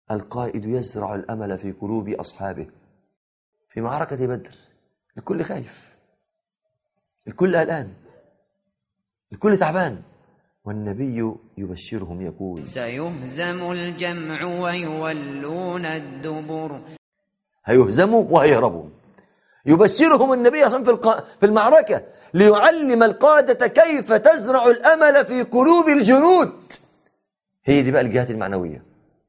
القائد يزرع الأمل في قلوب أصحابه في معركة بدر الكل خايف الكل قلقان الكل تعبان والنبي يبشرهم يقول سيهزم الجمع ويولون الدبر هيهزموا وهيهربوا يبشرهم النبي صلى الله عليه وسلم في المعركة ليعلم القادة كيف تزرع الأمل في قلوب الجنود هي دي بقى الجهات المعنوية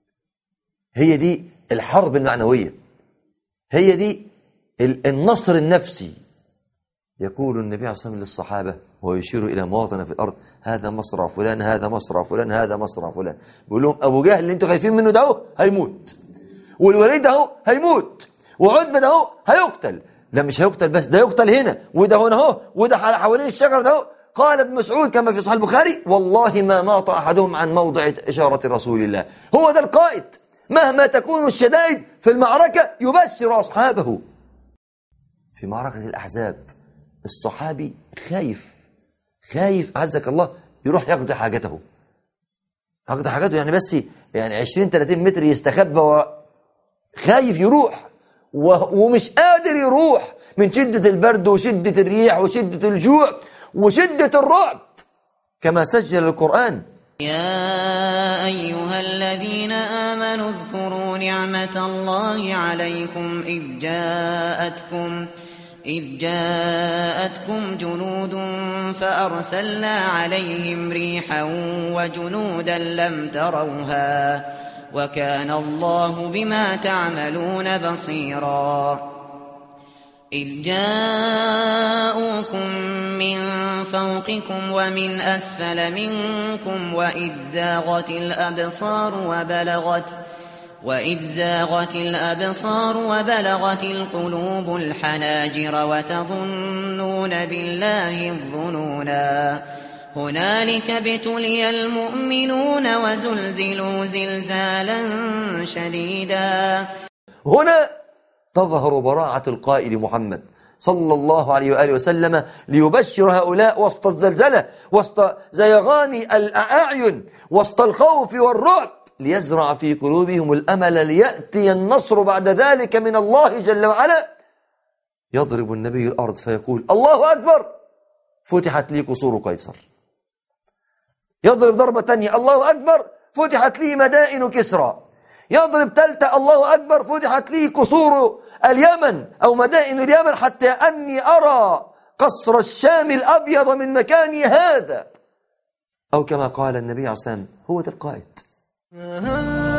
هي دي الحرب المعنوية هي دي النصر النفسي يقول النبي عليه الصلاة والسلام للصحابة ويشير إلى مواطن في الأرض هذا مصرع فلان هذا مصرع فلان هذا مصرع فلان بيقول لهم أبو جهل اللي أنتم خايفين منه ده هيموت والوليد ده هيموت وعتبة ده هيقتل لا مش هيقتل بس ده يقتل هنا وده هنا اهو وده حوالين الشجر ده قال ابن مسعود كما في صحيح البخاري والله ما ماط أحدهم عن موضع إشارة رسول الله هو ده القائد مهما تكون الشدائد في المعركة يبشر أصحابه في معركة الأحزاب الصحابي خايف خايف عزك الله يروح يقضي حاجته يقضي حاجته يعني بس يعني 20 30 متر يستخبى خايف يروح ومش قادر يروح من شدة البرد وشدة الريح وشدة الجوع وشدة الرعب كما سجل القرآن يا أيها الذين آمنوا اذكروا نعمة الله عليكم إذ جاءتكم إذ جاءتكم جنود فأرسلنا عليهم ريحا وجنودا لم تروها وكان الله بما تعملون بصيرا إذ جاءوكم من فوقكم ومن أسفل منكم وإذ زاغت الأبصار وبلغت وإذ زاغت الأبصار وبلغت القلوب الحناجر وتظنون بالله الظنونا هنالك ابتلي المؤمنون وزلزلوا زلزالا شديدا هنا تظهر براعة القائد محمد صلى الله عليه وآله وسلم ليبشر هؤلاء وسط الزلزلة وسط زيغان الأعين وسط الخوف والرعب ليزرع في قلوبهم الأمل ليأتي النصر بعد ذلك من الله جل وعلا يضرب النبي الأرض فيقول الله أكبر فتحت لي قصور قيصر يضرب ضربة ثانية الله أكبر فتحت لي مدائن كسرى يضرب ثالثة الله أكبر فتحت لي قصور اليمن أو مدائن اليمن حتى أني أرى قصر الشام الأبيض من مكاني هذا أو كما قال النبي عليه الصلاة والسلام هو ده القائد